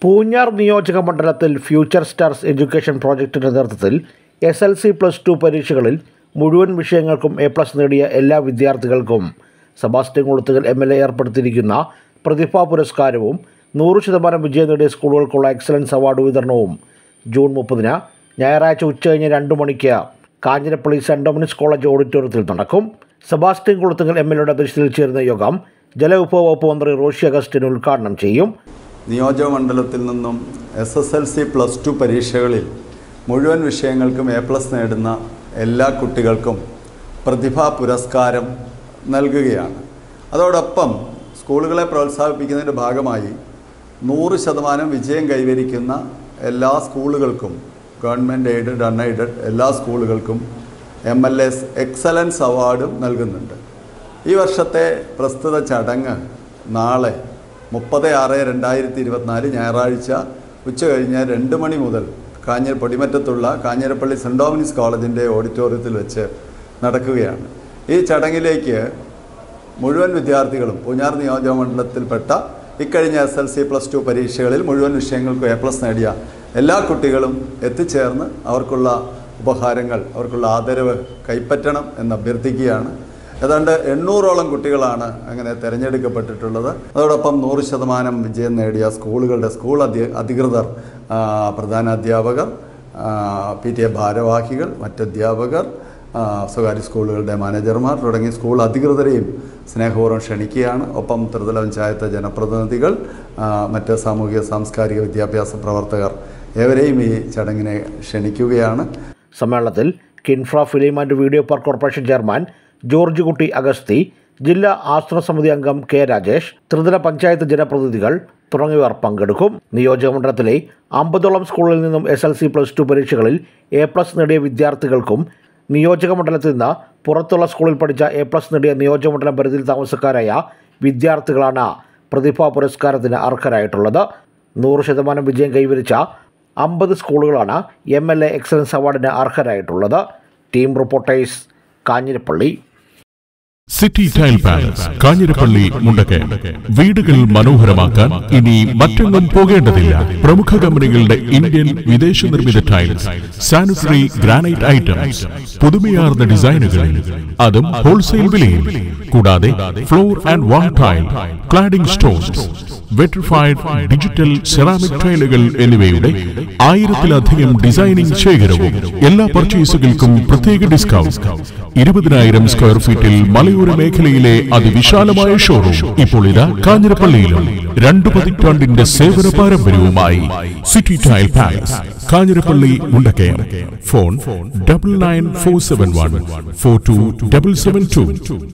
പൂഞ്ഞാർ നിയോജക മണ്ഡലത്തിൽ future stars education പ്രോജക്റ്റിൻ്റെ നേതൃത്വത്തിൽ S L C plus two പരീക്ഷകളിൽ മുഴുവൻ വിഷയങ്ങൾക്കും എ പ്ലസ് നേടിയ എല്ലാ വിദ്യാർത്ഥികൾക്കും Sebastian Kulathunkal M L A ഏർപ്പെടുത്തിയിരിക്കുന്ന പ്രതിഭാ പുരസ്കാരവും നൂറ് ശതമാനം വിജയം നേടിയ സ്കൂളുകൾക്കുള്ള എക്സലൻസ് അവാർഡ് വിതരണവും ജൂൺ മുപ്പതിന് ഞായറാഴ്ച ഉച്ചകഴിഞ്ഞ് രണ്ട് മണിക്ക് കാഞ്ഞിരപ്പള്ളി സെൻറ് ഡൊമിനിക്സ് കോളേജ് ഓഡിറ്റോറിയത്തിൽ നടക്കും സെബാസ്റ്റ്യൻ കുളത്തുകൽ എം എൽ എയുടെ അധ്യക്ഷതയിൽ ചേരുന്ന യോഗം ജലവിഭവ വകുപ്പ് മന്ത്രി റോഷി അഗസ്റ്റിൻ ഉദ്ഘാടനം ചെയ്യും നിയോജകമണ്ഡലത്തിൽ നിന്നും S S L C plus two പരീക്ഷകളിൽ മുഴുവൻ വിഷയങ്ങൾക്കും എ പ്ലസ് നേടുന്ന എല്ലാ കുട്ടികൾക്കും പ്രതിഭാ പുരസ്കാരം നൽകുകയാണ് അതോടൊപ്പം സ്കൂളുകളെ പ്രോത്സാഹിപ്പിക്കുന്നതിൻ്റെ ഭാഗമായി നൂറ് ശതമാനം വിജയം കൈവരിക്കുന്ന എല്ലാ സ്കൂളുകൾക്കും ഗവൺമെൻറ് എയ്ഡഡ് അൺഎയ്ഡഡ് എല്ലാ സ്കൂളുകൾക്കും എം എൽ എസ് എക്സലൻസ് അവാർഡും നൽകുന്നുണ്ട് ഈ വർഷത്തെ പ്രസ്തുത ചടങ്ങ് നാളെ മുപ്പത് ആറ് രണ്ടായിരത്തി ഇരുപത്തിനാല് ഞായറാഴ്ച ഉച്ച കഴിഞ്ഞ് രണ്ട് മണി മുതൽ കാഞ്ഞിര പൊടിമറ്റത്തുള്ള കാഞ്ഞിരപ്പള്ളി സെൻറ് ഡോമിനിസ് കോളേജിൻ്റെ ഓഡിറ്റോറിയത്തിൽ വെച്ച് നടക്കുകയാണ് ഈ ചടങ്ങിലേക്ക് മുഴുവൻ വിദ്യാർത്ഥികളും പൂഞ്ഞാർ നിയോജക മണ്ഡലത്തിൽപ്പെട്ട ഇക്കഴിഞ്ഞ S L C plus two പരീക്ഷകളിൽ മുഴുവൻ വിഷയങ്ങൾക്കും എ പ്ലസ് നേടിയ എല്ലാ കുട്ടികളും എത്തിച്ചേർന്ന് അവർക്കുള്ള ഉപഹാരങ്ങൾ അവർക്കുള്ള ആദരവ് കൈപ്പറ്റണം എന്ന് അഭ്യർത്ഥിക്കുകയാണ് ഏതാണ്ട് എണ്ണൂറോളം കുട്ടികളാണ് അങ്ങനെ തിരഞ്ഞെടുക്കപ്പെട്ടിട്ടുള്ളത് അതോടൊപ്പം നൂറ് ശതമാനം വിജയം നേടിയ സ്കൂളുകളുടെ സ്കൂൾ അധി അധികൃതർ ആ, പ്രധാന അധ്യാപകർ പി ടി എ ഭാരവാഹികൾ മറ്റധ്യാപകർ ആ, സ്വകാര്യ സ്കൂളുകളുടെ മാനേജർമാർ തുടങ്ങി സ്കൂൾ അധികൃതരെയും സ്നേഹപൂർവ്വം ക്ഷണിക്കുകയാണ് ഒപ്പം ത്രിതല പഞ്ചായത്ത് ജനപ്രതിനിധികൾ ആ, മറ്റ് സാമൂഹിക സാംസ്കാരിക വിദ്യാഭ്യാസ പ്രവർത്തകർ ഏവരെയും ഈ ചടങ്ങിനെ ക്ഷണിക്കുകയാണ് സമ്മേളനത്തിൽ KINFRA film and video park corporation chairman George Kutty Agasthi ജില്ലാ ആശ്രമ സമിതി അംഗം കെ രാജേഷ് ത്രിതല പഞ്ചായത്ത് ജനപ്രതിനിധികൾ തുടങ്ങിയവർ പങ്കെടുക്കും നിയോജകമണ്ഡലത്തിലെ അമ്പതോളം സ്കൂളിൽ നിന്നും S L C plus two പരീക്ഷകളിൽ എ പ്ലസ് നേടിയ വിദ്യാർത്ഥികൾക്കും നിയോജകമണ്ഡലത്തിൽ നിന്ന് പുറത്തുള്ള സ്കൂളിൽ പഠിച്ച എ പ്ലസ് നേടിയ നിയോജകമണ്ഡലം പരിധിയിൽ താമസക്കാരായ വിദ്യാർത്ഥികളാണ് പ്രതിഭാ പുരസ്കാരത്തിന് അർഹരായിട്ടുള്ളത് നൂറ് ശതമാനം വിജയം കൈവരിച്ച അമ്പത് സ്കൂളുകളാണ് എം എൽ എ എക്സലൻസ് അവാർഡിന് അർഹരായിട്ടുള്ളത് team reporters Kanjirappally city tile palace Kanjirappally Mundakayam വീടുകൾ മനോഹരമാക്കാൻ ഇനി മറ്റെങ്ങും പോകേണ്ടതില്ല പ്രമുഖ കമ്പനികളുടെ ഇന്ത്യൻ വിദേശ നിർമ്മിത ടൈൽസ് സാനിറ്ററി ഗ്രാനൈറ്റ് ഐറ്റംസ് പുതുമയാർന്ന ഡിസൈനുകളിൽ അതും ഹോൾസെയിൽ വിലയിൽ കൂടാതെ floor and wall tile cladding stones vitrified digital ceramic ടൈലുകൾ എന്നിവയുടെ ആയിരത്തിലധികം ഡിസൈനിംഗ് ശേഖരവും എല്ലാ പർച്ചേസുകൾക്കും പ്രത്യേക ഡിസ്കൗണ്ട് ഇരുപതിനായിരം സ്ക്വയർ ഫീറ്റിൽ മലയോര മേഖലയിലെ അതിവിശാലമായ ഷോറൂം ഇപ്പോൾ ഇതാ കാഞ്ഞിരപ്പള്ളിയിലും രണ്ടു പതിറ്റാണ്ടിന്റെ സേവന പാരമ്പര്യവുമായി city tile palace Kanjirappally Mundakayam phone double nine four seven one four two double seven to